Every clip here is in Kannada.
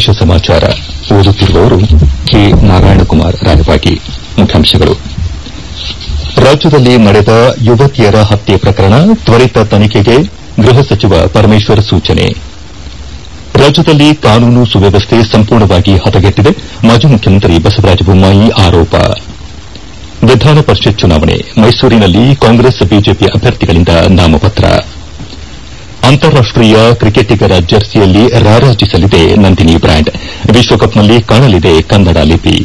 ಪ್ರದೇಶ ಸಮಾಚಾರ ಓದುತ್ತಿರುವವರು ಕೆ ನಾರಾಯಣಕುಮಾರ್ ರಾಯವಾಗಿ ಮುಖ್ಯಾಂಶಗಳು ರಾಜ್ಯದಲ್ಲಿ ನಡೆದ ಯುವತಿಯರ ಹತ್ಯೆ ಪ್ರಕರಣ ತ್ವರಿತ ತನಿಖೆಗೆ ಗೃಹ ಸಚಿವ ಪರಮೇಶ್ವರ್ ಸೂಚನೆ ರಾಜ್ಯದಲ್ಲಿ ಕಾನೂನು ಸುವ್ಯವಸ್ಥೆ ಸಂಪೂರ್ಣವಾಗಿ ಹದಗೆಟ್ಟಿದೆ ಮಾಜಿ ಮುಖ್ಯಮಂತ್ರಿ ಬಸವರಾಜ ಬೊಮ್ಮಾಯಿ ಆರೋಪ ವಿಧಾನ ಪರಿಷತ್ ಚುನಾವಣೆ ಮೈಸೂರಿನಲ್ಲಿ ಕಾಂಗ್ರೆಸ್ ಬಿಜೆಪಿ ಅಭ್ಯರ್ಥಿಗಳಿಂದ ನಾಮಪತ್ರ ಅಂತಾರಾಷ್ಟೀಯ ಕ್ರಿಕೆಟಿಗರ ಜರ್ಸಿಯಲ್ಲಿ ರಾರಾಜಿಸಲಿದೆ ನಂದಿನಿ ಬ್ರ್ಯಾಂಡ್ ವಿಶ್ವಕಪ್ನಲ್ಲಿ ಕಾಣಲಿದೆ ಕನ್ನಡ ಲಿಪಿ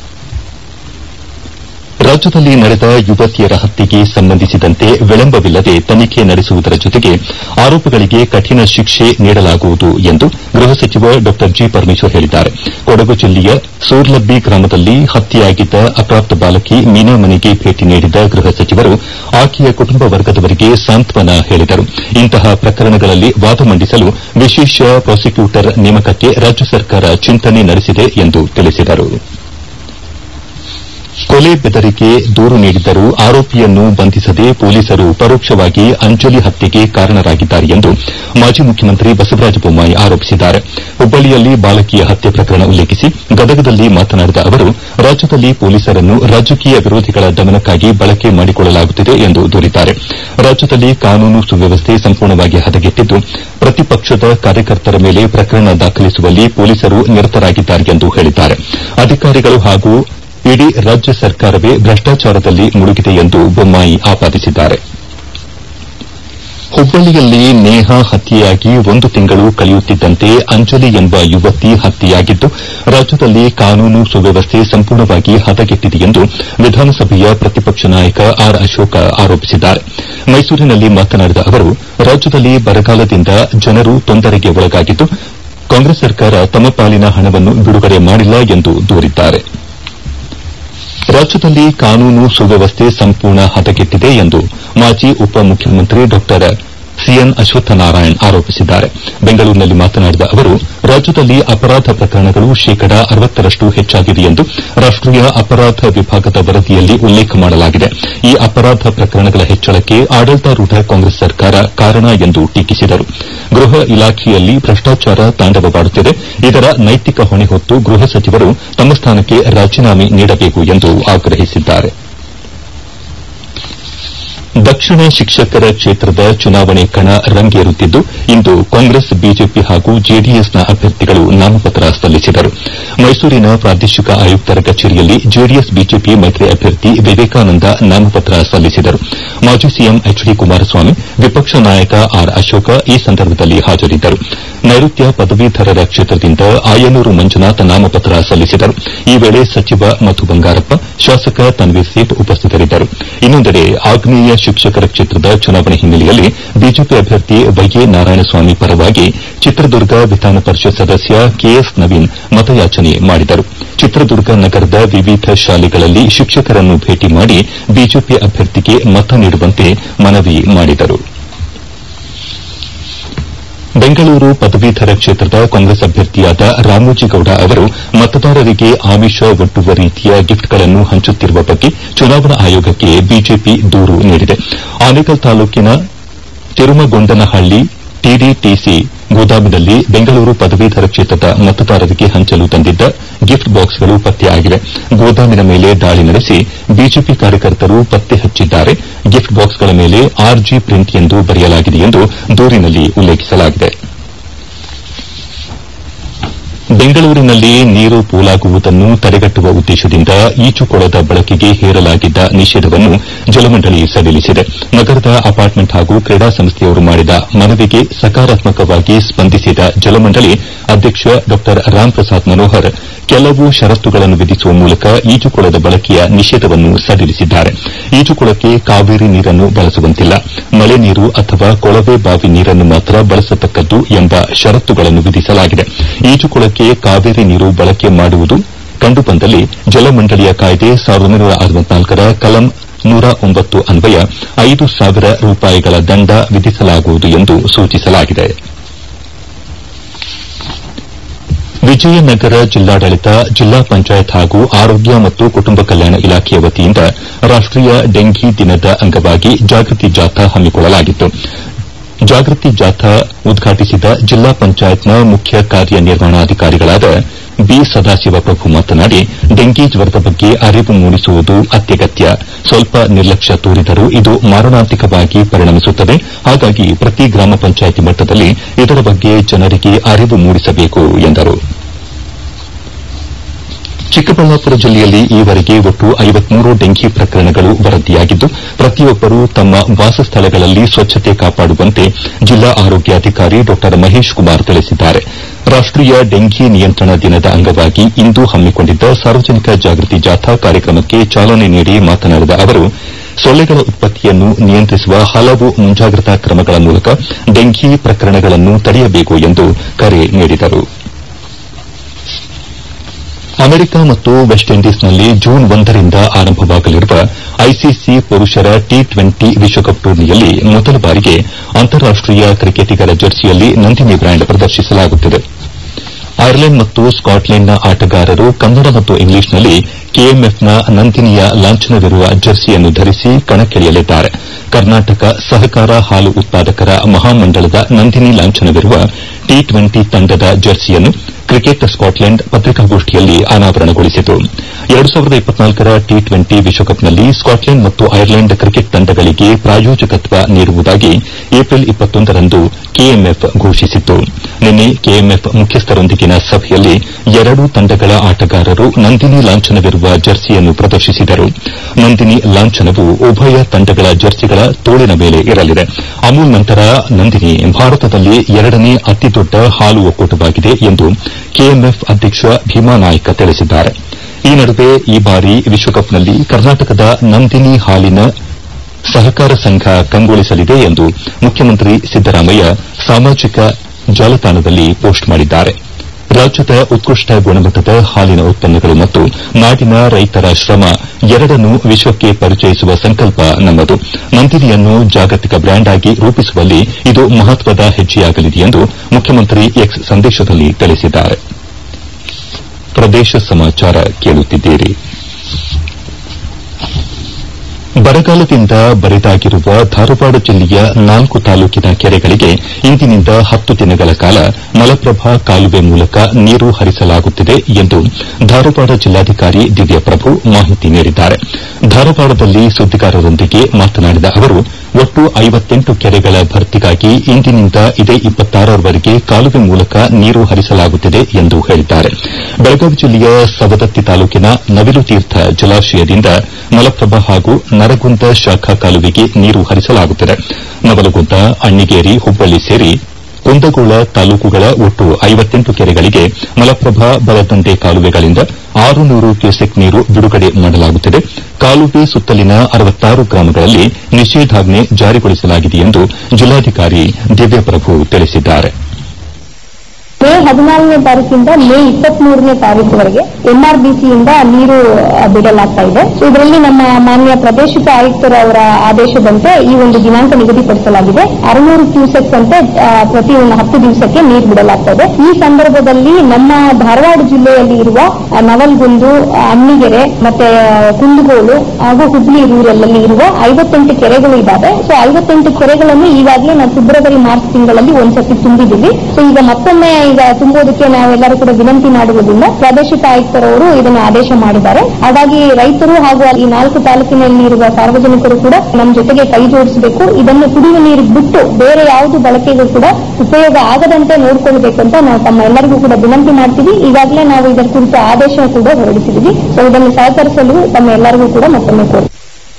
ರಾಜ್ಯದಲ್ಲಿ ನಡೆದ ಯುವತಿಯರ ಹತ್ಯೆಗೆ ಸಂಬಂಧಿಸಿದಂತೆ ವಿಳಂಬವಿಲ್ಲದೆ ತನಿಖೆ ನಡೆಸುವುದರ ಜೊತೆಗೆ ಆರೋಪಿಗಳಿಗೆ ಕಠಿಣ ಶಿಕ್ಷೆ ನೀಡಲಾಗುವುದು ಎಂದು ಗೃಹ ಸಚಿವ ಡಾ ಜಿ ಪರಮೇಶ್ವರ್ ಹೇಳಿದ್ದಾರೆ ಕೊಡಗು ಜಿಲ್ಲೆಯ ಸೂರ್ಲಬ್ಬಿ ಗ್ರಾಮದಲ್ಲಿ ಹತ್ಯೆಯಾಗಿದ್ದ ಅಪ್ರಾಪ್ತ ಬಾಲಕಿ ಮೀನಾ ಮನೆಗೆ ಭೇಟಿ ನೀಡಿದ ಗೃಹ ಸಚಿವರು ಆಕೆಯ ಕುಟುಂಬ ವರ್ಗದವರಿಗೆ ಸಾಂತ್ವನ ಹೇಳಿದರು ಇಂತಹ ಪ್ರಕರಣಗಳಲ್ಲಿ ವಾದ ಮಂಡಿಸಲು ವಿಶೇಷ ಪ್ರಾಸಿಕ್ಯೂಟರ್ ನೇಮಕಕ್ಕೆ ರಾಜ್ಯ ಸರ್ಕಾರ ಚಿಂತನೆ ನಡೆಸಿದೆ ಎಂದು ತಿಳಿಸಿದರು ಕೊಲೆ ಬೆದರಿಕೆ ದೂರು ನೀಡಿದ್ದರೂ ಆರೋಪಿಯನ್ನು ಬಂಧಿಸದೆ ಪೊಲೀಸರು ಪರೋಕ್ಷವಾಗಿ ಅಂಜಲಿ ಹತ್ಯೆಗೆ ಕಾರಣರಾಗಿದ್ದಾರೆ ಎಂದು ಮಾಜಿ ಮುಖ್ಯಮಂತ್ರಿ ಬಸವರಾಜ ಬೊಮ್ಮಾಯಿ ಆರೋಪಿಸಿದ್ದಾರೆ ಹುಬ್ಬಳ್ಳಿಯಲ್ಲಿ ಬಾಲಕಿಯ ಹತ್ಯೆ ಪ್ರಕರಣ ಉಲ್ಲೇಖಿಸಿ ಗದಗದಲ್ಲಿ ಮಾತನಾಡಿದ ಅವರು ರಾಜ್ಯದಲ್ಲಿ ಪೊಲೀಸರನ್ನು ರಾಜಕೀಯ ವಿರೋಧಿಗಳ ದಮನಕ್ಕಾಗಿ ಬಳಕೆ ಮಾಡಿಕೊಳ್ಳಲಾಗುತ್ತಿದೆ ಎಂದು ದೂರಿದ್ದಾರೆ ರಾಜ್ಯದಲ್ಲಿ ಕಾನೂನು ಸುವ್ಯವಸ್ಥೆ ಸಂಪೂರ್ಣವಾಗಿ ಹದಗೆಟ್ಟಿದ್ದು ಪ್ರತಿಪಕ್ಷದ ಕಾರ್ಯಕರ್ತರ ಮೇಲೆ ಪ್ರಕರಣ ದಾಖಲಿಸುವಲ್ಲಿ ಪೊಲೀಸರು ನಿರತರಾಗಿದ್ದಾರೆ ಎಂದು ಹೇಳಿದ್ದಾರೆ ಅಧಿಕಾರಿಗಳು ಹಾಗೂ ಇಡೀ ರಾಜ್ಯ ಸರ್ಕಾರವೇ ಭ್ರಷ್ಟಾಚಾರದಲ್ಲಿ ಮುಳುಗಿದೆ ಎಂದು ಬೊಮ್ಮಾಯಿ ಆಪಾದಿಸಿದ್ದಾರೆ ಹುಬ್ಬಳ್ಳಿಯಲ್ಲಿ ನೇಹಾ ಹತ್ಯೆಯಾಗಿ ಒಂದು ತಿಂಗಳು ಕಳೆಯುತ್ತಿದ್ದಂತೆ ಅಂಜಲಿ ಎಂಬ ಯುವತಿ ಹತ್ಯೆಯಾಗಿದ್ದು ರಾಜ್ಯದಲ್ಲಿ ಕಾನೂನು ಸುವ್ಯವಸ್ಥೆ ಸಂಪೂರ್ಣವಾಗಿ ಹದಗೆಟ್ಟಿದೆ ಎಂದು ವಿಧಾನಸಭೆಯ ಪ್ರತಿಪಕ್ಷ ನಾಯಕ ಆರ್ ಅಶೋಕ ಆರೋಪಿಸಿದ್ದಾರೆ ಮೈಸೂರಿನಲ್ಲಿ ಮಾತನಾಡಿದ ಅವರು ರಾಜ್ಯದಲ್ಲಿ ಬರಗಾಲದಿಂದ ಜನರು ತೊಂದರೆಗೆ ಒಳಗಾಗಿದ್ದು ಕಾಂಗ್ರೆಸ್ ಸರ್ಕಾರ ತಮ್ಮ ಪಾಲಿನ ಹಣವನ್ನು ಬಿಡುಗಡೆ ಮಾಡಿಲ್ಲ ಎಂದು ದೂರಿದ್ದಾರೆ ರಾಜ್ಯದಲ್ಲಿ ಕಾನೂನು ಸುವ್ಯವಸ್ಥೆ ಸಂಪೂರ್ಣ ಹದಗೆಟ್ಟಿದೆ ಎಂದು ಮಾಜಿ ಉಪಮುಖ್ಯಮಂತ್ರಿ ಡಾ ಸಿಎನ್ ಅಶ್ವತ್ಥನಾರಾಯಣ್ ಆರೋಪಿಸಿದ್ದಾರೆ ಬೆಂಗಳೂರಿನಲ್ಲಿ ಮಾತನಾಡಿದ ಅವರು ರಾಜ್ಯದಲ್ಲಿ ಅಪರಾಧ ಪ್ರಕರಣಗಳು ಶೇಕಡಾ ಅರವತ್ತರಷ್ಟು ಹೆಚ್ಚಾಗಿವೆ ಎಂದು ರಾಷ್ಟೀಯ ಅಪರಾಧ ವಿಭಾಗದ ವರದಿಯಲ್ಲಿ ಉಲ್ಲೇಖ ಮಾಡಲಾಗಿದೆ ಈ ಅಪರಾಧ ಪ್ರಕರಣಗಳ ಹೆಚ್ಚಳಕ್ಕೆ ಆಡಳಿತಾರೂಢ ಕಾಂಗ್ರೆಸ್ ಸರ್ಕಾರ ಕಾರಣ ಎಂದು ಟೀಕಿಸಿದರು ಗೃಹ ಇಲಾಖೆಯಲ್ಲಿ ಭ್ರಷ್ಟಾಚಾರ ತಾಂಡವವಾಡುತ್ತಿದೆ ಇದರ ನೈತಿಕ ಹೊಣೆ ಹೊತ್ತು ಗೃಹ ಸಚಿವರು ತಮ್ಮ ಸ್ಥಾನಕ್ಕೆ ರಾಜೀನಾಮೆ ನೀಡಬೇಕು ಎಂದು ಆಗ್ರಹಿಸಿದ್ದಾರೆ ದಕ್ಷಿಣ ಶಿಕ್ಷಕರ ಕ್ಷೇತ್ರದ ಚುನಾವಣೆ ಕಣ ರಂಗೇರುತ್ತಿದ್ದು ಇಂದು ಕಾಂಗ್ರೆಸ್ ಬಿಜೆಪಿ ಹಾಗೂ ಜೆಡಿಎಸ್ನ ಅಭ್ಯರ್ಥಿಗಳು ನಾಮಪತ್ರ ಸಲ್ಲಿಸಿದರು ಮೈಸೂರಿನ ಪ್ರಾದೇಶಿಕ ಆಯುಕ್ತರ ಕಚೇರಿಯಲ್ಲಿ ಜೆಡಿಎಸ್ ಬಿಜೆಪಿ ಮೈತ್ರಿ ಅಭ್ಯರ್ಥಿ ವಿವೇಕಾನಂದ ನಾಮಪತ್ರ ಸಲ್ಲಿಸಿದರು ಮಾಜಿ ಸಿಎಂ ಎಚ್ ಡಿ ಕುಮಾರಸ್ವಾಮಿ ವಿಪಕ್ಷ ನಾಯಕ ಆರ್ ಅಶೋಕ ಈ ಸಂದರ್ಭದಲ್ಲಿ ಹಾಜರಿದ್ದರು ನೈಋತ್ಯ ಪದವೀಧರರ ಕ್ಷೇತ್ರದಿಂದ ಆಯನೂರು ಮಂಜುನಾಥ್ ನಾಮಪತ್ರ ಸಲ್ಲಿಸಿದರು ಈ ವೇಳೆ ಸಚಿವ ಮಧು ಬಂಗಾರಪ್ಪ ಶಾಸಕ ತನ್ವೀರ್ ಸೇಠ್ ಉಪಸ್ಥಿತರಿದ್ದರು ಇನ್ನೊಂದೆಡೆ ಆಗ್ನೇಯ ಶಿಕ್ಷಕರ ಕ್ಷೇತ್ರದ ಚುನಾವಣೆ ಹಿನ್ನೆಲೆಯಲ್ಲಿ ಬಿಜೆಪಿ ಅಭ್ಯರ್ಥಿ ವೈಎ ನಾರಾಯಣಸ್ವಾಮಿ ಪರವಾಗಿ ಚಿತ್ರದುರ್ಗ ವಿಧಾನ ಪರಿಷತ್ ಸದಸ್ಯ ಕೆಎಸ್ ನವೀನ್ ಮತಯಾಚನೆ ಮಾಡಿದರು ಚಿತ್ರದುರ್ಗ ನಗರದ ವಿವಿಧ ಶಾಲೆಗಳಲ್ಲಿ ಶಿಕ್ಷಕರನ್ನು ಭೇಟಿ ಮಾಡಿ ಬಿಜೆಪಿ ಅಭ್ಯರ್ಥಿಗೆ ಮತ ನೀಡುವಂತೆ ಮನವಿ ಮಾಡಿದರು ಬೆಂಗಳೂರು ಪದವೀಧರ ಕ್ಷೇತ್ರದ ಕಾಂಗ್ರೆಸ್ ಅಭ್ಯರ್ಥಿಯಾದ ರಾಮೋಜಿಗೌಡ ಅವರು ಮತದಾರರಿಗೆ ಆಮಿಷ ಒಡ್ಡುವ ರೀತಿಯ ಗಿಫ್ಟ್ಗಳನ್ನು ಹಂಚುತ್ತಿರುವ ಬಗ್ಗೆ ಚುನಾವಣಾ ಆಯೋಗಕ್ಕೆ ಬಿಜೆಪಿ ದೂರು ನೀಡಿದೆ ಆನೇಕಲ್ ತಾಲೂಕಿನ ತಿರುಮಗೊಂಡನಹಳ್ಳಿ ಟಿಡಿಟಿಸಿ ಗೋದಾಮಿನಲ್ಲಿ ಬೆಂಗಳೂರು ಪದವೀಧರ ಕ್ಷೇತ್ರದ ಮತದಾರರಿಗೆ ಹಂಚಲು ತಂದಿದ್ದ ಗಿಫ್ಟ್ ಬಾಕ್ಸ್ಗಳು ಪತ್ತೆಯಾಗಿವೆ ಗೋದಾಮಿನ ಮೇಲೆ ದಾಳಿ ನಡೆಸಿ ಬಿಜೆಪಿ ಕಾರ್ಯಕರ್ತರು ಪತ್ತೆ ಹಚ್ಚಿದ್ದಾರೆ ಗಿಫ್ಟ್ ಬಾಕ್ಸ್ಗಳ ಮೇಲೆ ಆರ್ಜಿ ಪ್ರಿಂಟ್ ಎಂದು ಬರೆಯಲಾಗಿದೆ ಎಂದು ದೂರಿನಲ್ಲಿ ಉಲ್ಲೇಖಿಸಲಾಗಿದೆ ಬೆಂಗಳೂರಿನಲ್ಲಿ ನೀರು ಪೋಲಾಗುವುದನ್ನು ತಡೆಗಟ್ಟುವ ಉದ್ದೇಶದಿಂದ ಈಜುಕೊಳದ ಬಳಕೆಗೆ ಹೇರಲಾಗಿದ್ದ ನಿಷೇಧವನ್ನು ಜಲಮಂಡಳಿ ಸಡಿಲಿಸಿದೆ ನಗರದ ಅಪಾರ್ಟ್ಮೆಂಟ್ ಹಾಗೂ ಕ್ರೀಡಾ ಸಂಸ್ಥೆಯವರು ಮಾಡಿದ ಮನವಿಗೆ ಸಕಾರಾತ್ಮಕವಾಗಿ ಸ್ಪಂದಿಸಿದ ಜಲಮಂಡಳಿ ಅಧ್ಯಕ್ಷ ಡಾ ರಾಮ್ ಪ್ರಸಾದ್ ಮನೋಹರ್ ಕೆಲವು ಷರತ್ತುಗಳನ್ನು ವಿಧಿಸುವ ಮೂಲಕ ಈಜುಕೊಳದ ಬಳಕೆಯ ನಿಷೇಧವನ್ನು ಸಡಿಲಿಸಿದ್ದಾರೆ ಈಜುಕೊಳಕ್ಕೆ ಕಾವೇರಿ ನೀರನ್ನು ಬಳಸುವಂತಿಲ್ಲ ಮಳೆ ನೀರು ಅಥವಾ ಕೊಳವೆ ಬಾವಿ ನೀರನ್ನು ಮಾತ್ರ ಬಳಸತಕ್ಕದ್ದು ಎಂಬ ಷರತ್ತುಗಳನ್ನು ವಿಧಿಸಲಾಗಿದೆ ಈಜುಕೊಳಕ್ಕೆ ಕಾವೇರಿ ನೀರು ಬಳಕೆ ಮಾಡುವುದು ಕಂಡುಬಂದಲ್ಲಿ ಜಲಮಂಡಳಿಯ ಕಾಯ್ದೆ ರ ಕಲಂ ನೂರ ಒಂಬತ್ತು ಅನ್ವಯ ಐದು ಸಾವಿರ ರೂಪಾಯಿಗಳ ದಂಡ ವಿಧಿಸಲಾಗುವುದು ಎಂದು ಸೂಚಿಸಲಾಗಿದೆ ವಿಜಯನಗರ ಜಿಲ್ಲಾಡಳಿತ ಜಿಲ್ಲಾ ಪಂಚಾಯತ್ ಹಾಗೂ ಆರೋಗ್ಯ ಮತ್ತು ಕುಟುಂಬ ಕಲ್ಯಾಣ ಇಲಾಖೆಯ ವತಿಯಿಂದ ರಾಷ್ಟೀಯ ಡೆಂಘಿ ದಿನದ ಅಂಗವಾಗಿ ಜಾಗೃತಿ ಜಾಥಾ ಹಮ್ಮಿಕೊಳ್ಳಲಾಗಿತ್ತು ಜಾಗೃತಿ ಜಾಥಾ ಉದ್ಘಾಟಿಸಿದ ಜಿಲ್ಲಾ ಪಂಚಾಯತ್ನ ಮುಖ್ಯ ಕಾರ್ಯನಿರ್ವಹಣಾಧಿಕಾರಿಗಳಾದ ಬಿ ಸದಾಶಿವಪ್ರಭು ಮಾತನಾಡಿ ಡೆಂಗಿ ಜ್ವರದ ಬಗ್ಗೆ ಅರಿವು ಮೂಡಿಸುವುದು ಅತ್ಯಗತ್ಯ ಸ್ವಲ್ಪ ನಿರ್ಲಕ್ಷ್ಯ ತೋರಿದರೂ ಇದು ಮಾರಣಾಂತಿಕವಾಗಿ ಪರಿಣಮಿಸುತ್ತದೆ ಹಾಗಾಗಿ ಪ್ರತಿ ಗ್ರಾಮ ಪಂಚಾಯಿತಿ ಮಟ್ಟದಲ್ಲಿ ಇದರ ಬಗ್ಗೆ ಜನರಿಗೆ ಅರಿವು ಮೂಡಿಸಬೇಕು ಎಂದರು ಚಿಕ್ಕಬಳ್ಳಾಪುರ ಜಿಲ್ಲೆಯಲ್ಲಿ ಈವರೆಗೆ ಒಟ್ಟು ಐವತ್ಮೂರು ಡೆಂಘಿ ಪ್ರಕರಣಗಳು ವರದಿಯಾಗಿದ್ದು ಪ್ರತಿಯೊಬ್ಬರು ತಮ್ಮ ವಾಸಸ್ಥಳಗಳಲ್ಲಿ ಸ್ವಚ್ಛತೆ ಕಾಪಾಡುವಂತೆ ಜಿಲ್ಲಾ ಆರೋಗ್ಯಾಧಿಕಾರಿ ಡಾ ಮಹೇಶ್ ಕುಮಾರ್ ತಿಳಿಸಿದ್ದಾರೆ ರಾಷ್ಟೀಯ ಡೆಂಘಿ ನಿಯಂತ್ರಣ ದಿನದ ಅಂಗವಾಗಿ ಇಂದು ಹಮ್ಮಿಕೊಂಡಿದ್ದ ಸಾರ್ವಜನಿಕ ಜಾಗೃತಿ ಜಾಥಾ ಕಾರ್ಯಕ್ರಮಕ್ಕೆ ಚಾಲನೆ ನೀಡಿ ಮಾತನಾಡಿದ ಅವರು ಸೊಳ್ಳೆಗಳ ಉತ್ಪತ್ತಿಯನ್ನು ನಿಯಂತ್ರಿಸುವ ಹಲವು ಮುಂಜಾಗ್ರತಾ ಕ್ರಮಗಳ ಮೂಲಕ ಡೆಂಘಿ ಪ್ರಕರಣಗಳನ್ನು ತಡೆಯಬೇಕು ಎಂದು ಕರೆ ನೀಡಿದರು ಅಮೆರಿಕ ಮತ್ತು ವೆಸ್ಟ್ ಇಂಡೀಸ್ನಲ್ಲಿ ಜೂನ್ ಒಂದರಿಂದ ಆರಂಭವಾಗಲಿರುವ ಐಸಿಸಿ ಪುರುಷರ ಟಿ ಟ್ವೆಂಟಿ ವಿಶ್ವಕಪ್ ಟೂರ್ನಿಯಲ್ಲಿ ಮೊದಲ ಬಾರಿಗೆ ಅಂತಾರಾಷ್ಟೀಯ ಕ್ರಿಕೆಟಿಗರ ಜರ್ಸಿಯಲ್ಲಿ ನಂದಿನಿ ಬ್ರ್ಯಾಂಡ್ ಪ್ರದರ್ಶಿಸಲಾಗುತ್ತಿದೆ ಐರ್ಲೆಂಡ್ ಮತ್ತು ಸ್ಕಾಟ್ಲೆಂಡ್ನ ಆಟಗಾರರು ಕನ್ನಡ ಮತ್ತು ಇಂಗ್ಲಿಷ್ನಲ್ಲಿ ಕೆಎಂಎಫ್ನ ನಂದಿನಿಯ ಲಾಂಛನವಿರುವ ಜರ್ಸಿಯನ್ನು ಧರಿಸಿ ಕಣಕ್ಕಿಳಿಯಲಿದ್ದಾರೆ ಕರ್ನಾಟಕ ಸಹಕಾರ ಹಾಲು ಉತ್ಪಾದಕರ ಮಹಾಮಂಡಳದ ನಂದಿನಿ ಲಾಂಛನವಿರುವ ಟಿ ಟ್ವೆಂಟಿ ತಂಡದ ಜರ್ಸಿಯನ್ನು ಕ್ರಿಕೆಟ್ ಸ್ಕಾಟ್ಲೆಂಡ್ ಪತ್ರಿಕಾಗೋಷ್ಠಿಯಲ್ಲಿ ಅನಾವರಣಗೊಳಿಸಿತು ರ ಟಿ ಟ್ವೆಂಟಿ ವಿಶ್ವಕಪ್ನಲ್ಲಿ ಸ್ಕಾಟ್ಲೆಂಡ್ ಮತ್ತು ಐರ್ಲೆಂಡ್ ಕ್ರಿಕೆಟ್ ತಂಡಗಳಿಗೆ ಪ್ರಾಯೋಜಕತ್ವ ನೀಡುವುದಾಗಿ ಏಪ್ರಿಲ್ ರಂದು ಕೆಎಂಎಫ್ ಘೋಷಿಸಿತ್ತು ನಿನ್ನೆ ಕೆಎಂಎಫ್ ಮುಖ್ಯಸ್ಥರೊಂದಿಗಿನ ಸಭೆಯಲ್ಲಿ ಎರಡೂ ತಂಡಗಳ ಆಟಗಾರರು ನಂದಿನಿ ಲಾಂಛನವಿರುವ ಜರ್ಸಿಯನ್ನು ಪ್ರದರ್ಶಿಸಿದರು ನಂದಿನಿ ಲಾಂಛನವು ಉಭಯ ತಂಡಗಳ ಜರ್ಸಿಗಳ ತೋಳಿನ ಮೇಲೆ ಇರಲಿದೆ ಅಮೂಲ್ ನಂತರ ನಂದಿನಿ ಭಾರತದಲ್ಲಿ ಎರಡನೇ ಅತಿದೊಡ್ಡ ಹಾಲು ಒಕ್ಕೂಟವಾಗಿದೆ ಎಂದು ಕೆಎಂಎಫ್ ಅಧ್ಯಕ್ಷ ಭೀಮಾ ನಾಯ್ಕ ತಿಳಿಸಿದ್ದಾರೆ ಈ ನಡುವೆ ಈ ಬಾರಿ ವಿಶ್ವಕಪ್ನಲ್ಲಿ ಕರ್ನಾಟಕದ ನಂದಿನಿ ಹಾಲಿನ ಸಹಕಾರ ಸಂಘ ಕಂಗೊಳಿಸಲಿದೆ ಎಂದು ಮುಖ್ಯಮಂತ್ರಿ ಸಿದ್ದರಾಮಯ್ಯ ಸಾಮಾಜಿಕ ಜಾಲತಾಣದಲ್ಲಿ ಪೋಸ್ಟ್ ಮಾಡಿದ್ದಾರೆ ರಾಜ್ಯದ ಉತ್ಕೃಷ್ಟ ಗುಣಮಟ್ಟದ ಹಾಲಿನ ಉತ್ಪನ್ನಗಳು ಮತ್ತು ನಾಡಿನ ರೈತರ ಶ್ರಮ ಎರಡನ್ನೂ ವಿಶ್ವಕ್ಕೆ ಪರಿಚಯಿಸುವ ಸಂಕಲ್ಪ ನಮ್ಮದು ನಂದಿನಿಯನ್ನು ಜಾಗತಿಕ ಬ್ರ್ಯಾಂಡ್ ಆಗಿ ರೂಪಿಸುವಲ್ಲಿ ಇದು ಮಹತ್ವದ ಹೆಜ್ಜೆಯಾಗಲಿದೆ ಎಂದು ಮುಖ್ಯಮಂತ್ರಿ ಎಕ್ಸ್ ಸಂದೇಶದಲ್ಲಿ ತಿಳಿಸಿದ್ದಾರೆ ಪ್ರದೇಶ ಸಮಾಚಾರ ಕೇಳುತ್ತಿದ್ದೀರಿ ಬರಗಾಲದಿಂದ ಬರಿದಾಗಿರುವ ಧಾರವಾಡ ಜಿಲ್ಲೆಯ ನಾಲ್ಕು ತಾಲೂಕಿನ ಕೆರೆಗಳಿಗೆ ಇಂದಿನಿಂದ ಹತ್ತು ದಿನಗಳ ಕಾಲ ಮಲಪ್ರಭಾ ಕಾಲುವೆ ಮೂಲಕ ನೀರು ಹರಿಸಲಾಗುತ್ತಿದೆ ಎಂದು ಧಾರವಾಡ ಜಿಲ್ಲಾಧಿಕಾರಿ ದಿವ್ಯಪ್ರಭು ಮಾಹಿತಿ ನೀಡಿದ್ದಾರೆ ಧಾರವಾಡದಲ್ಲಿ ಸುದ್ದಿಗಾರರೊಂದಿಗೆ ಮಾತನಾಡಿದ ಅವರು ಒಟ್ಟು ಐವತ್ತೆಂಟು ಕೆರೆಗಳ ಭರ್ತಿಗಾಗಿ ಇಂದಿನಿಂದ ಇದೇ ಇಪ್ಪತ್ತಾರರವರೆಗೆ ಕಾಲುವೆ ಮೂಲಕ ನೀರು ಹರಿಸಲಾಗುತ್ತಿದೆ ಎಂದು ಹೇಳಿದ್ದಾರೆ ಬೆಳಗಾವಿ ಜಿಲ್ಲೆಯ ಸವದತ್ತಿ ತಾಲೂಕಿನ ನವಿಲುತೀರ್ಥ ಜಲಾಶಯದಿಂದ ಮಲಪ್ರಭಾ ಹಾಗೂ ನರಗುಂದ ಶಾಖಾ ಕಾಲುವೆಗೆ ನೀರು ಹರಿಸಲಾಗುತ್ತಿದೆ ನವಲಗುಂದ ಅಣ್ಣಿಗೇರಿ ಹುಬ್ಬಳ್ಳಿ ಸೇರಿ ಕುಂದಗೋಳ ತಾಲೂಕುಗಳ ಒಟ್ಟು ಐವತ್ತೆಂಟು ಕೆರೆಗಳಿಗೆ ಮಲಪ್ರಭಾ ಬಲದಂಡೆ ಕಾಲುವೆಗಳಿಂದ ಆರು ನೂರು ಕ್ಯೂಸೆಕ್ ನೀರು ಬಿಡುಗಡೆ ಮಾಡಲಾಗುತ್ತಿದೆ ಕಾಲುವೆ ಸುತ್ತಲಿನ ಅರವತ್ತಾರು ಗ್ರಾಮಗಳಲ್ಲಿ ನಿಷೇಧಾಜ್ಞೆ ಜಾರಿಗೊಳಿಸಲಾಗಿದೆ ಎಂದು ಜಿಲ್ಲಾಧಿಕಾರಿ ದಿವ್ಯಪ್ರಭು ತಿಳಿಸಿದ್ದಾರೆ ಮೇ ಹದಿನಾಲ್ಕನೇ ತಾರೀಕಿಂದ ಮೇ ಇಪ್ಪತ್ಮೂರನೇ ತಾರೀಕುವರೆಗೆ ಎಂಆರ್ಬಿಸಿಯಿಂದ ನೀರು ಆ, ಬಿಡಲಾಗ್ತಾ ಇದೆ ಇದರಲ್ಲಿ ನಮ್ಮ ಮಾನ್ಯ ಪ್ರಾದೇಶಿಕ ಆಯುಕ್ತರ ಅವರ ಆದೇಶದಂತೆ ಈ ಒಂದು ದಿನಾಂಕ ನಿಗದಿಪಡಿಸಲಾಗಿದೆ ಅರನೂರು ಕ್ಯೂಸೆಕ್ಸ್ ಅಂತೆ ಆ, ಪ್ರತಿ ಒಂದು ಹತ್ತು ದಿವಸಕ್ಕೆ ನೀರು ಬಿಡಲಾಗ್ತಾ ಇದೆ ಈ ಸಂದರ್ಭದಲ್ಲಿ ನಮ್ಮ ಧಾರವಾಡ ಜಿಲ್ಲೆಯಲ್ಲಿ ಇರುವ ಆ, ನವಲ್ಗುಂದು ಆ, ಅಣ್ಣಿಗೆರೆ ಮತ್ತೆ ಆ, ಕುಂದಗೋಳು ಹಾಗೂ ಹುಬ್ಳಿ ರೂರಲ್ ಇರುವ ಐವತ್ತೆಂಟು ಕೆರೆಗಳು ಇದ್ದಾವೆ ಸೊ ಐವತ್ತೆಂಟು ಕೆರೆಗಳನ್ನು ಈಗಾಗಲೇ ನಾವು ಫೆಬ್ರವರಿ ಮಾರ್ಚ್ ತಿಂಗಳಲ್ಲಿ ಒಂದ್ಸತಿ ತುಂಬಿದ್ದೀವಿ ಸೊ ಈಗ ಮತ್ತೊಮ್ಮೆ ಈಗ ತುಂಬೋದಕ್ಕೆ ನಾವೆಲ್ಲರೂ ಕೂಡ ವಿನಂತಿ ಮಾಡುವುದರಿಂದ ಪ್ರಾದೇಶಿಕ ಆಯುಕ್ತರವರು ಇದನ್ನು ಆದೇಶ ಮಾಡಿದ್ದಾರೆ ಹಾಗಾಗಿ ರೈತರು ಹಾಗೂ ಈ ನಾಲ್ಕು ತಾಲೂಕಿನಲ್ಲಿ ಇರುವ ಸಾರ್ವಜನಿಕರು ಕೂಡ ನಮ್ಮ ಜೊತೆಗೆ ಕೈ ಜೋಡಿಸಬೇಕು ಇದನ್ನು ಕುಡಿಯುವ ನೀರು ಬಿಟ್ಟು ಬೇರೆ ಯಾವುದು ಬಳಕೆಗೂ ಕೂಡ ಉಪಯೋಗ ಆಗದಂತೆ ನೋಡಿಕೊಳ್ಳಬೇಕು ಅಂತ ನಾವು ತಮ್ಮ ಎಲ್ಲರಿಗೂ ಕೂಡ ವಿನಂತಿ ಮಾಡ್ತೀವಿ ಈಗಾಗಲೇ ನಾವು ಇದರ ಕುರಿತು ಆದೇಶ ಕೂಡ ಹೊರಡಿಸಿದ್ದೀವಿ ಸೊ ಇದನ್ನು ಸಹಕರಿಸಲು ತಮ್ಮ ಎಲ್ಲರಿಗೂ ಕೂಡ ಮತ್ತೊಮ್ಮೆ ಕೋರಿ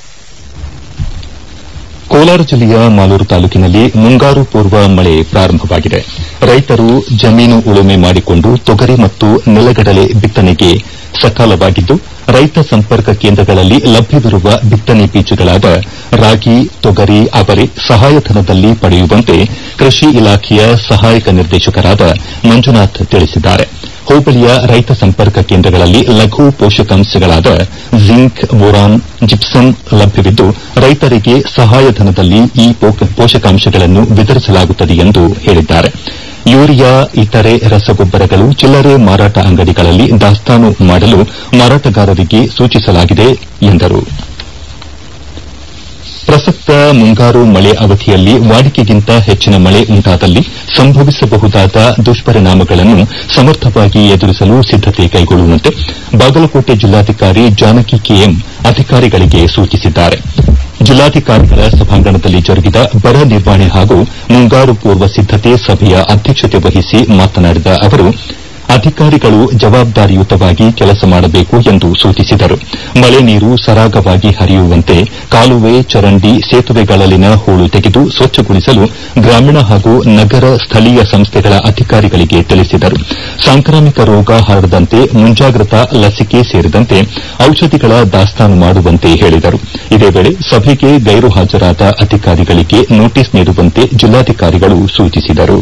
ಕೋಲಾರ ಜಿಲ್ಲೆಯ ಮಾಲೂರು ತಾಲೂಕಿನಲ್ಲಿ ಮುಂಗಾರು ಪೂರ್ವ ಮಳೆ ಪ್ರಾರಂಭವಾಗಿದೆ ರೈತರು ಜಮೀನು ಉಳುಮೆ ಮಾಡಿಕೊಂಡು ತೊಗರಿ ಮತ್ತು ನೆಲಗಡಲೆ ಬಿತ್ತನೆಗೆ ಸಕಾಲವಾಗಿದ್ದು ರೈತ ಸಂಪರ್ಕ ಕೇಂದ್ರಗಳಲ್ಲಿ ಲಭ್ಯವಿರುವ ಬಿತ್ತನೆ ಬೀಜಗಳಾದ ರಾಗಿ ತೊಗರಿ ಅವರೆ ಸಹಾಯಧನದಲ್ಲಿ ಪಡೆಯುವಂತೆ ಕೃಷಿ ಇಲಾಖೆಯ ಸಹಾಯಕ ನಿರ್ದೇಶಕರಾದ ಮಂಜುನಾಥ್ ತಿಳಿಸಿದ್ದಾರೆ ಹೋಬಳಿಯ ರೈತ ಸಂಪರ್ಕ ಕೇಂದ್ರಗಳಲ್ಲಿ ಲಘು ಪೋಷಕಾಂಶಗಳಾದ ಜಿಂಕ್ ಬೋರಾನ್ ಜಿಪ್ಸಮ್ ಲಭ್ಯವಿದ್ದು ರೈತರಿಗೆ ಸಹಾಯಧನದಲ್ಲಿ ಈ ಪೋ- ಪೋಷಕಾಂಶಗಳನ್ನು ವಿತರಿಸಲಾಗುತ್ತದೆ ಎಂದು ಹೇಳಿದ್ದಾರೆ ಯೂರಿಯಾ ಇತರೆ ರಸಗೊಬ್ಬರಗಳು ಚಿಲ್ಲರೆ ಮಾರಾಟ ಅಂಗಡಿಗಳಲ್ಲಿ ದಾಸ್ತಾನು ಮಾಡಲು ಮಾರಾಟಗಾರರಿಗೆ ಸೂಚಿಸಲಾಗಿದೆ ಎಂದರು ಪ್ರಸಕ್ತ ಮುಂಗಾರು ಮಳೆ ಅವಧಿಯಲ್ಲಿ ವಾಡಿಕೆಗಿಂತ ಹೆಚ್ಚಿನ ಮಳೆ ಉಂಟಾದಲ್ಲಿ ಸಂಭವಿಸಬಹುದಾದ ದುಷ್ಪರಿಣಾಮಗಳನ್ನು ಸಮರ್ಥವಾಗಿ ಎದುರಿಸಲು ಸಿದ್ದತೆ ಕೈಗೊಳ್ಳುವಂತೆ ಬಾಗಲಕೋಟೆ ಜಿಲ್ಲಾಧಿಕಾರಿ ಜಾನಕಿ ಕೆಎಂ ಅಧಿಕಾರಿಗಳಿಗೆ ಸೂಚಿಸಿದ್ದಾರೆ ಜಿಲ್ಲಾಧಿಕಾರಿಗಳ ಸಭಾಂಗಣದಲ್ಲಿ ಜರುಗಿದ ಬರ ನಿರ್ವಹಣೆ ಹಾಗೂ ಮುಂಗಾರು ಪೂರ್ವ ಸಿದ್ದತೆ ಸಭೆಯ ಅಧ್ಯಕ್ಷತೆ ವಹಿಸಿ ಮಾತನಾಡಿದ ಅವರು ಅಧಿಕಾರಿಗಳು ಜವಾಬ್ದಾರಿಯುತವಾಗಿ ಕೆಲಸ ಮಾಡಬೇಕು ಎಂದು ಸೂಚಿಸಿದರು ಮಳೆ ನೀರು ಸರಾಗವಾಗಿ ಹರಿಯುವಂತೆ ಕಾಲುವೆ ಚರಂಡಿ ಸೇತುವೆಗಳಲ್ಲಿನ ಹೂಳು ತೆಗೆದು ಸ್ವಚ್ಛಗೊಳಿಸಲು ಗ್ರಾಮೀಣ ಹಾಗೂ ನಗರ ಸ್ಥಳೀಯ ಸಂಸ್ಥೆಗಳ ಅಧಿಕಾರಿಗಳಿಗೆ ತಿಳಿಸಿದರು ಸಾಂಕ್ರಾಮಿಕ ರೋಗ ಹರಡದಂತೆ ಮುಂಜಾಗ್ರತಾ ಲಸಿಕೆ ಸೇರಿದಂತೆ ಔಷಧಿಗಳ ದಾಸ್ತಾನು ಮಾಡುವಂತೆ ಹೇಳಿದರು ಇದೇ ವೇಳೆ ಸಭೆಗೆ ಗೈರು ಹಾಜರಾದ ಅಧಿಕಾರಿಗಳಿಗೆ ನೋಟಿಸ್ ನೀಡುವಂತೆ ಜಿಲ್ಲಾಧಿಕಾರಿಗಳು ಸೂಚಿಸಿದರು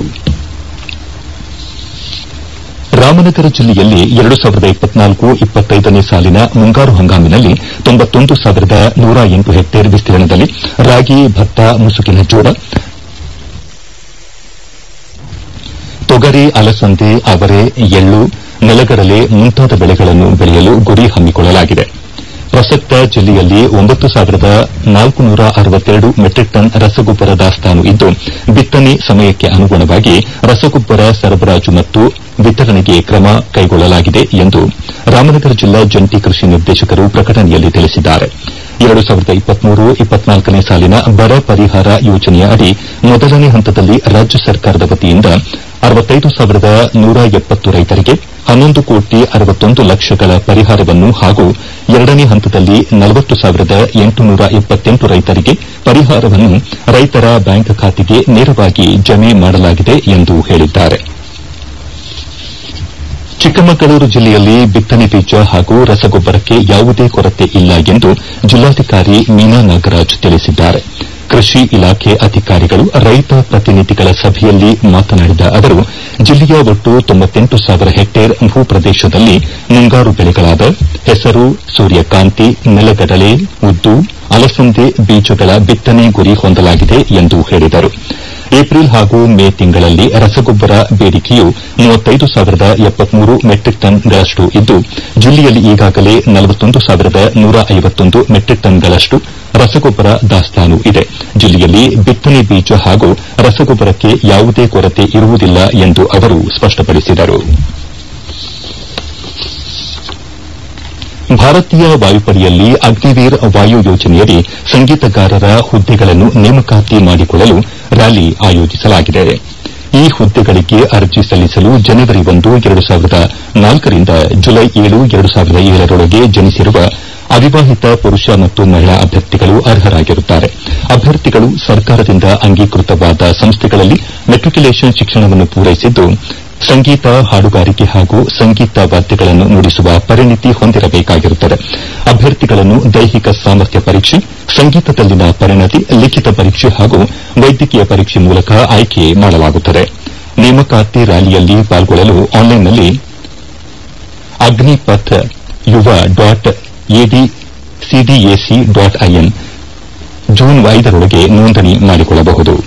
ರಾಮನಗರ ಜಿಲ್ಲೆಯಲ್ಲಿ ಎರಡು ಸಾವಿರದ ಇಪ್ಪತ್ನಾಲ್ಕು ಇಪ್ಪತ್ತೈದನೇ ಸಾಲಿನ ಮುಂಗಾರು ಹಂಗಾಮಿನಲ್ಲಿ ತೊಂಬತ್ತೊಂದು ಸಾವಿರದ ನೂರ ಎಂಟು ಹೆಕ್ಟೇರ್ ವಿಸ್ತೀರ್ಣದಲ್ಲಿ ರಾಗಿ ಭತ್ತ ಮುಸುಕಿನ ಜೋಳ ತೊಗರಿ ಅಲಸಂದೆ ಅವರೆ ಎಳ್ಳು ನೆಲಗಡಲೆ ಮುಂತಾದ ಬೆಳೆಗಳನ್ನು ಬೆಳೆಯಲು ಗುರಿ ಹಮ್ಮಿಕೊಳ್ಳಲಾಗಿದೆ ಪ್ರಸಕ್ತ ಜಿಲ್ಲೆಯಲ್ಲಿ ಒಂಬತ್ತು ಸಾವಿರದ ನಾಲ್ಕುನೂರ ಅರವತ್ತೆರಡು ಮೆಟ್ರಿಕ್ ಟನ್ ರಸಗೊಬ್ಬರ ದಾಸ್ತಾನು ಇದ್ದು ಬಿತ್ತನೆ ಸಮಯಕ್ಕೆ ಅನುಗುಣವಾಗಿ ರಸಗೊಬ್ಬರ ಸರಬರಾಜು ಮತ್ತು ವಿತರಣೆಗೆ ಕ್ರಮ ಕೈಗೊಳ್ಳಲಾಗಿದೆ ಎಂದು ರಾಮನಗರ ಜಿಲ್ಲಾ ಜಂಟಿ ಕೃಷಿ ನಿರ್ದೇಶಕರು ಪ್ರಕಟಣೆಯಲ್ಲಿ ತಿಳಿಸಿದ್ದಾರೆ ಎರಡು ಸಾವಿರದ ಇಪ್ಪತ್ಮೂರು ಇಪ್ಪತ್ನಾಲ್ಕನೇ ಸಾಲಿನ ಬರ ಪರಿಹಾರ ಯೋಜನೆಯ ಅಡಿ ಮೊದಲನೇ ಹಂತದಲ್ಲಿ ರಾಜ್ಯ ಸರ್ಕಾರದ ವತಿಯಿಂದ ಅರವತ್ತೈದು ಸಾವಿರದ ನೂರ ಎಪ್ಪತ್ತು ರೈತರಿಗೆ ಹನ್ನೊಂದು ಕೋಟಿ ಅರವತ್ತೊಂದು ಲಕ್ಷಗಳ ಪರಿಹಾರವನ್ನು ಹಾಗೂ ಎರಡನೇ ಹಂತದಲ್ಲಿ ನಲವತ್ತು ಸಾವಿರದ ಎಂಟುನೂರ ಎಪ್ಪತ್ತೆಂಟು ರೈತರಿಗೆ ಪರಿಹಾರವನ್ನು ರೈತರ ಬ್ಯಾಂಕ್ ಖಾತೆಗೆ ನೇರವಾಗಿ ಜಮೆ ಮಾಡಲಾಗಿದೆ ಎಂದು ಹೇಳಿದ್ದಾರೆ ಚಿಕ್ಕಮಗಳೂರು ಜಿಲ್ಲೆಯಲ್ಲಿ ಬಿತ್ತನೆ ಬೀಜ ಹಾಗೂ ರಸಗೊಬ್ಬರಕ್ಕೆ ಯಾವುದೇ ಕೊರತೆ ಇಲ್ಲ ಎಂದು ಜಿಲ್ಲಾಧಿಕಾರಿ ಮೀನಾ ನಾಗರಾಜ್ ತಿಳಿಸಿದ್ದಾರೆ ಕೃಷಿ ಇಲಾಖೆ ಅಧಿಕಾರಿಗಳು ರೈತ ಪ್ರತಿನಿಧಿಗಳ ಸಭೆಯಲ್ಲಿ ಮಾತನಾಡಿದ ಅವರು ಜಿಲ್ಲೆಯ ಒಟ್ಟು ತೊಂಬತ್ತೆಂಟು ಸಾವಿರ ಹೆಕ್ಟೇರ್ ಭೂ ಪ್ರದೇಶದಲ್ಲಿ ಮುಂಗಾರು ಬೆಳೆಗಳಾದ ಹೆಸರು ಸೂರ್ಯಕಾಂತಿ ನೆಲಗಡಲೆ ಉದ್ದು ಅಲಸಂದೆ ಬೀಜಗಳ ಬಿತ್ತನೆ ಗುರಿ ಹೊಂದಲಾಗಿದೆ ಎಂದು ಹೇಳಿದರು ಏಪ್ರಿಲ್ ಹಾಗೂ ಮೇ ತಿಂಗಳಲ್ಲಿ ರಸಗೊಬ್ಬರ ಬೇಡಿಕೆಯು ಮೂವತ್ತೈದು ಸಾವಿರದ ಎಪ್ಪತ್ಮೂರು ಮೆಟ್ರಿಕ್ ಟನ್ಗಳಷ್ಟು ಇದ್ದು ಜಿಲ್ಲೆಯಲ್ಲಿ ಈಗಾಗಲೇ ನಲವತ್ತೊಂದು ಸಾವಿರದ ನೂರ ಐವತ್ತೊಂದು ಮೆಟ್ರಿಕ್ ಟನ್ಗಳಷ್ಟು ರಸಗೊಬ್ಬರ ದಾಸ್ತಾನು ಇದೆ ಜಿಲ್ಲೆಯಲ್ಲಿ ಬಿತ್ತನೆ ಬೀಜ ಹಾಗೂ ರಸಗೊಬ್ಬರಕ್ಕೆ ಯಾವುದೇ ಕೊರತೆ ಇರುವುದಿಲ್ಲ ಎಂದು ಅವರು ಸ್ಪಷ್ಟಪಡಿಸಿದರು ಭಾರತೀಯ ವಾಯುಪಡೆಯಲ್ಲಿ ಅಗ್ನಿವೀರ್ ವಾಯು ಯೋಜನೆಯಡಿ ಸಂಗೀತಗಾರರ ಹುದ್ದೆಗಳನ್ನು ನೇಮಕಾತಿ ಮಾಡಿಕೊಳ್ಳಲು ರ್ಯಾಲಿ ಆಯೋಜಿಸಲಾಗಿದೆ ಈ ಹುದ್ದೆಗಳಿಗೆ ಅರ್ಜಿ ಸಲ್ಲಿಸಲು ಜನವರಿ ಒಂದು ಎರಡು ಸಾವಿರದ ನಾಲ್ಕರಿಂದ ಜುಲೈ ಏಳು ಎರಡು ಸಾವಿರದ ಏಳರೊಳಗೆ ಜನಿಸಿರುವ ಅವಿವಾಹಿತ ಪುರುಷ ಮತ್ತು ಮಹಿಳಾ ಅಭ್ಯರ್ಥಿಗಳು ಅರ್ಹರಾಗಿರುತ್ತಾರೆ ಅಭ್ಯರ್ಥಿಗಳು ಸರ್ಕಾರದಿಂದ ಅಂಗೀಕೃತವಾದ ಸಂಸ್ಥೆಗಳಲ್ಲಿ ಮೆಟ್ರಿಕ್ಯುಲೇಷನ್ ಶಿಕ್ಷಣವನ್ನು ಪೂರೈಸಿದ್ದು ಸಂಗೀತ ಹಾಡುಗಾರಿಕೆ ಹಾಗೂ ಸಂಗೀತ ವಾದ್ಯಗಳನ್ನು ನುಡಿಸುವ ಪರಿಣಿತಿ ಹೊಂದಿರಬೇಕಾಗಿರುತ್ತದೆ ಅಭ್ಯರ್ಥಿಗಳನ್ನು ದೈಹಿಕ ಸಾಮರ್ಥ್ಯ ಪರೀಕ್ಷೆ ಸಂಗೀತದಲ್ಲಿನ ಪರಿಣತಿ ಲಿಖಿತ ಪರೀಕ್ಷೆ ಹಾಗೂ ವೈದ್ಯಕೀಯ ಪರೀಕ್ಷೆ ಮೂಲಕ ಆಯ್ಕೆ ಮಾಡಲಾಗುತ್ತದೆ ನೇಮಕಾತಿ ರ್ಯಾಲಿಯಲ್ಲಿ ಪಾಲ್ಗೊಳ್ಳಲು ಆನ್ಲೈನ್ನಲ್ಲಿ ಅಗ್ನಿಪಥ್ ಯುವ ಡಾಟ್ ಎಡಿಸಿಡಿಎಸಿ ಡಾಟ್ ಐಎನ್ ಜೂನ್ ಐದರೊಳಗೆ ನೋಂದಣಿ ಮಾಡಿಕೊಳ್ಳಬಹುದು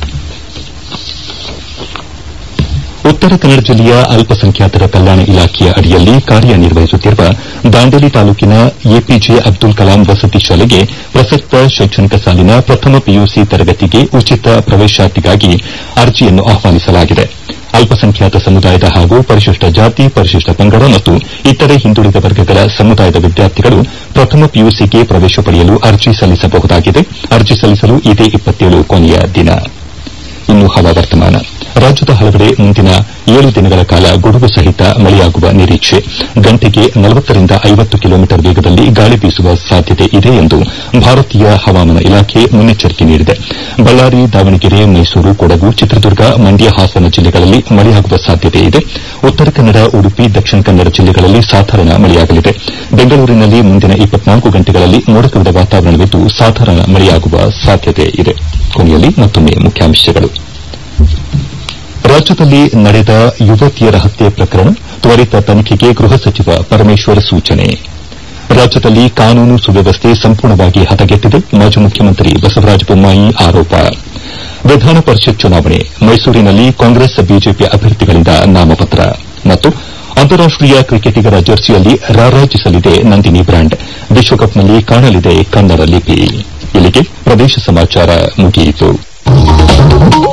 ಉತ್ತರ ಕನ್ನಡ ಜಿಲ್ಲೆಯ ಅಲ್ಪಸಂಖ್ಯಾತರ ಕಲ್ಯಾಣ ಇಲಾಖೆಯ ಅಡಿಯಲ್ಲಿ ಕಾರ್ಯನಿರ್ವಹಿಸುತ್ತಿರುವ ದಾಂಡೇಲಿ ತಾಲೂಕಿನ ಎಪಿಜೆ ಅಬ್ದುಲ್ ಕಲಾಂ ವಸತಿ ಶಾಲೆಗೆ ಪ್ರಸಕ್ತ ಶೈಕ್ಷಣಿಕ ಸಾಲಿನ ಪ್ರಥಮ ಪಿಯುಸಿ ತರಗತಿಗೆ ಉಚಿತ ಪ್ರವೇಶಾತಿಗಾಗಿ ಅರ್ಜಿಯನ್ನು ಆಹ್ವಾನಿಸಲಾಗಿದೆ ಅಲ್ಪಸಂಖ್ಯಾತ ಸಮುದಾಯದ ಹಾಗೂ ಪರಿಶಿಷ್ಟ ಜಾತಿ ಪರಿಶಿಷ್ಟ ಪಂಗಡ ಮತ್ತು ಇತರೆ ಹಿಂದುಳಿದ ವರ್ಗಗಳ ಸಮುದಾಯದ ವಿದ್ಯಾರ್ಥಿಗಳು ಪ್ರಥಮ ಪಿಯುಸಿಗೆ ಪ್ರವೇಶ ಪಡೆಯಲು ಅರ್ಜಿ ಸಲ್ಲಿಸಬಹುದಾಗಿದೆ ಅರ್ಜಿ ಸಲ್ಲಿಸಲು ಇದೇ ಕೊನೆಯ ದಿನ ಇನ್ನು ಹವಾವರ್ತಮಾನ ರಾಜ್ಯದ ಹಲವೆಡೆ ಮುಂದಿನ ಏಳು ದಿನಗಳ ಕಾಲ ಗುಡುಗು ಸಹಿತ ಮಳೆಯಾಗುವ ನಿರೀಕ್ಷೆ ಗಂಟೆಗೆ ನಲವತ್ತರಿಂದ ಐವತ್ತು ಕಿಲೋಮೀಟರ್ ವೇಗದಲ್ಲಿ ಗಾಳಿ ಬೀಸುವ ಸಾಧ್ಯತೆ ಇದೆ ಎಂದು ಭಾರತೀಯ ಹವಾಮಾನ ಇಲಾಖೆ ಮುನ್ನೆಚ್ಚರಿಕೆ ನೀಡಿದೆ ಬಳ್ಳಾರಿ ದಾವಣಗೆರೆ ಮೈಸೂರು ಕೊಡಗು ಚಿತ್ರದುರ್ಗ ಮಂಡ್ಯ ಹಾಸನ ಜಿಲ್ಲೆಗಳಲ್ಲಿ ಮಳೆಯಾಗುವ ಸಾಧ್ಯತೆ ಇದೆ ಉತ್ತರ ಕನ್ನಡ ಉಡುಪಿ ದಕ್ಷಿಣ ಕನ್ನಡ ಜಿಲ್ಲೆಗಳಲ್ಲಿ ಸಾಧಾರಣ ಮಳೆಯಾಗಲಿದೆ ಬೆಂಗಳೂರಿನಲ್ಲಿ ಮುಂದಿನ ಇಪ್ಪತ್ನಾಲ್ಕು ಗಂಟೆಗಳಲ್ಲಿ ಮೋಡಕವಿದ ವಾತಾವರಣವಿದ್ದು ಸಾಧಾರಣ ಮಳೆಯಾಗುವ ಸಾಧ್ಯತೆ ಇದೆ ಕೊನೆಯಲ್ಲಿ ಮತ್ತೊಮ್ಮೆ ಮುಖ್ಯಾಂಶಗಳು ರಾಜ್ಯದಲ್ಲಿ ನಡೆದ ಯುವತಿಯರ ಹತ್ಯೆ ಪ್ರಕರಣ ತ್ವರಿತ ತನಿಖೆಗೆ ಗೃಹ ಸಚಿವ ಪರಮೇಶ್ವರ್ ಸೂಚನೆ ರಾಜ್ಯದಲ್ಲಿ ಕಾನೂನು ಸುವ್ಯವಸ್ಥೆ ಸಂಪೂರ್ಣವಾಗಿ ಹದಗೆಟ್ಟಿದೆ ಮಾಜಿ ಮುಖ್ಯಮಂತ್ರಿ ಬಸವರಾಜ ಬೊಮ್ಮಾಯಿ ಆರೋಪ ವಿಧಾನ ಪರಿಷತ್ ಚುನಾವಣೆ ಮೈಸೂರಿನಲ್ಲಿ ಕಾಂಗ್ರೆಸ್ ಬಿಜೆಪಿ ಅಭ್ಯರ್ಥಿಗಳಿಂದ ನಾಮಪತ್ರ ಮತ್ತು ಅಂತಾರಾಷ್ಟೀಯ ಕ್ರಿಕೆಟಿಗರ ಜರ್ಸಿಯಲ್ಲಿ ರಾರಾಜಿಸಲಿದೆ ನಂದಿನಿ ಬ್ರ್ಯಾಂಡ್ ವಿಶ್ವಕಪ್ನಲ್ಲಿ ಕಾಣಲಿದೆ ಕನ್ನಡ ಲಿಪಿ ಇಲ್ಲಿಗೆ ಪ್ರದೇಶ ಸಮಾಚಾರ ಮುಗಿಯಿತು